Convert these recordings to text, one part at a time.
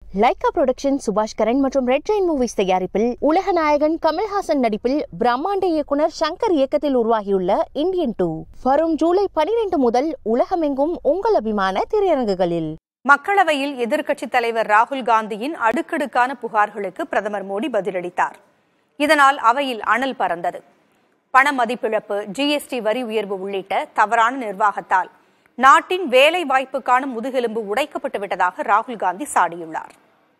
Lyca production சுபாஷ் கரன் மற்றும் red Jain movies தயாரிப்பில் உலக நாயகன் கமல்ஹாசன் நடிப்பில் பிரம்மாண்ட இயக்குனர் சங்கர் இயக்கத்தில் உருவாகியுள்ள இந்தியன் டூ வரும் ஜூலை பனிரெண்டு முதல் உலகமெங்கும் உங்கள் அபிமான திரையரங்குகளில் மக்களவையில் எதிர்க்கட்சித் தலைவர் ராகுல் காந்தியின் அடுக்கடுக்கான புகார்களுக்கு பிரதமர் மோடி பதிலளித்தார் இதனால் அவையில் அனல் பறந்தது பண மதிப்பிழப்பு ஜிஎஸ்டி வரி உயர்வு உள்ளிட்ட தவறான நிர்வாகத்தால் நாட்டின் வேலை வாய்ப்புக்கான முதுகெலும்பு உடைக்கப்பட்டு விட்டதாக ராகுல் காந்தி சாடியுள்ளார்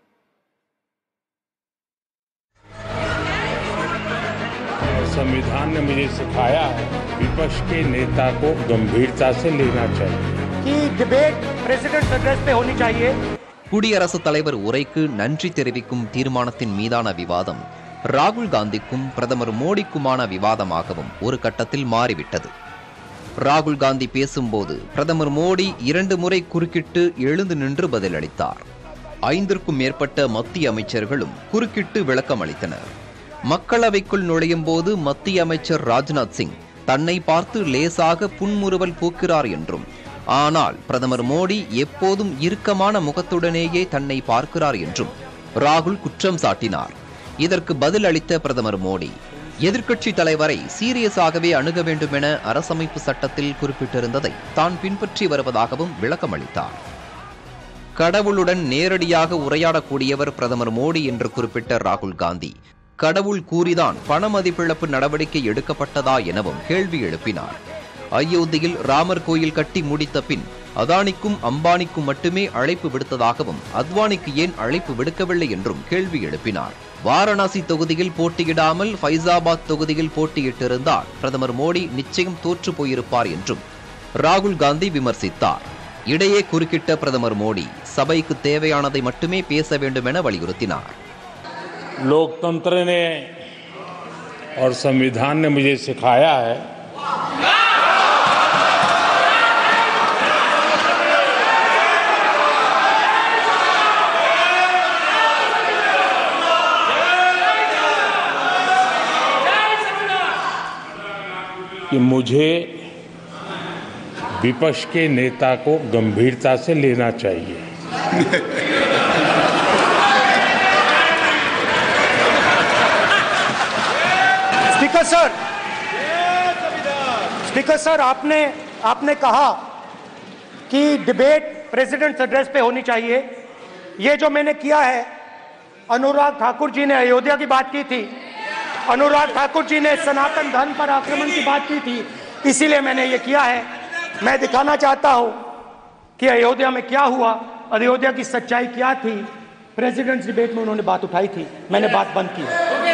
संविधान ने मुझे सिखाया है विपक्ष के नेता को गंभीरता से लेना चाहिए कि डिबेट प्रेसिडेंट एड्रेस पे होनी चाहिए குடியரசுத் தலைவர் உரைக்கு நன்றி தெரிவிக்கும் தீர்மானத்தின் மீதான விவாதம் ராகுல் காந்திக்கும் பிரதமர் மோடிக்குமான விவாதமாகவும் ஒரு கட்டத்தில் மாறிவிட்டது ராகுல் காந்தி பேசும்போது பிரதமர் மோடி இரண்டு முறை குறுக்கிட்டு எழுந்து நின்று பதிலளித்தார் ஐந்திற்கும் மேற்பட்ட மத்திய அமைச்சர்களும் குறுக்கிட்டு விளக்கம் அளித்தனர் மக்களவைக்குள் நுழையும் போது மத்திய அமைச்சர் ராஜ்நாத் சிங் தன்னை பார்த்து லேசாக புன்முறுவல் பூக்கிறார் என்றும் ஆனால் பிரதமர் மோடி எப்போதும் இறுக்கமான முகத்துடனேயே தன்னை பார்க்கிறார் என்றும் ராகுல் குற்றம் சாட்டினார் இதற்கு பதில் அளித்த பிரதமர் மோடி எதிர்க்கட்சி தலைவரை சீரியஸாகவே அணுக வேண்டும் என அரசமைப்பு சட்டத்தில் குறிப்பிட்டிருந்ததை தான் பின்பற்றி வருவதாகவும் விளக்கமளித்தார் கடவுளுடன் நேரடியாக உரையாடக்கூடியவர் பிரதமர் மோடி என்று குறிப்பிட்ட ராகுல் காந்தி கடவுள் கூறிதான் பண மதிப்பிழப்பு நடவடிக்கை எடுக்கப்பட்டதா எனவும் கேள்வி எழுப்பினார் அயோத்தியில் ராமர் கோயில் கட்டி முடித்த பின் அதானிக்கும் அம்பானிக்கும் மட்டுமே அழைப்பு விடுத்ததாகவும் அத்வானிக்கு ஏன் அழைப்பு விடுக்கவில்லை என்றும் கேள்வி எழுப்பினார் வாரணாசி தொகுதியில் போட்டியிடாமல் ஃபைசாபாத் தொகுதியில் போட்டியிட்டிருந்தால் பிரதமர் மோடி நிச்சயம் தோற்று போயிருப்பார் என்றும் ராகுல் காந்தி விமர்சித்தார் இடையே குறுக்கிட்ட பிரதமர் மோடி சபைக்கு தேவையானதை மட்டுமே பேச வேண்டும் என வலியுறுத்தினார் लोकतंत्र ने और संविधान ने मुझे सिखाया है कि मुझे विपक्ष के नेता को गंभीरता से लेना चाहिए स्पीकर सर स्पीकर सर आपने आपने कहा कि डिबेट प्रेसिडेंट एड्रेस पे होनी चाहिए ये जो मैंने किया है अनुराग ठाकुर जी ने अयोध्या की बात की थी अनुराग ठाकुर जी ने सनातन धर्म पर आक्रमण की बात की थी इसीलिए मैंने ये किया है मैं दिखाना चाहता हूं कि अयोध्या में क्या हुआ अयोध्या की सच्चाई क्या थी प्रेसिडेंट डिबेट में उन्होंने बात उठाई थी मैंने बात बंद की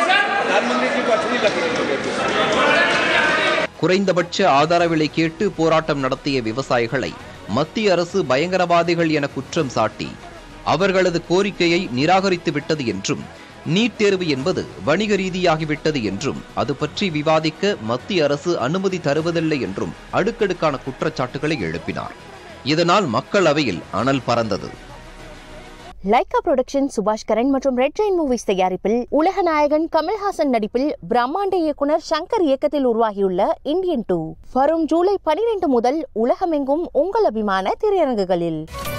குறைந்தபட்ச ஆதார விலை கேட்டு போராட்டம் நடத்திய விவசாயிகளை மத்திய அரசு பயங்கரவாதிகள் என குற்றம் சாட்டி அவர்களது கோரிக்கையை நிராகரித்து விட்டது என்றும் நீட் தேர்வு என்பது வணிக ரீதியாகிவிட்டது என்றும் அது பற்றி விவாதிக்க மத்திய அரசு அனுமதி தருவதில்லை என்றும் அடுக்கடுக்கான குற்றச்சாட்டுகளை எழுப்பினார் இதனால் மக்களவையில் அனல் பறந்தது லைகா புரொடக்ஷன் சுபாஷ் கரன் மற்றும் ரெட் ஜெயின் மூவிஸ் தயாரிப்பில் உலக நாயகன் கமல்ஹாசன் நடிப்பில் பிரம்மாண்ட இயக்குனர் சங்கர் இயக்கத்தில் உருவாகியுள்ள இந்தியன் டூ வரும் ஜூலை பனிரெண்டு முதல் உலகமெங்கும் உங்கள் அபிமான திரையரங்குகளில்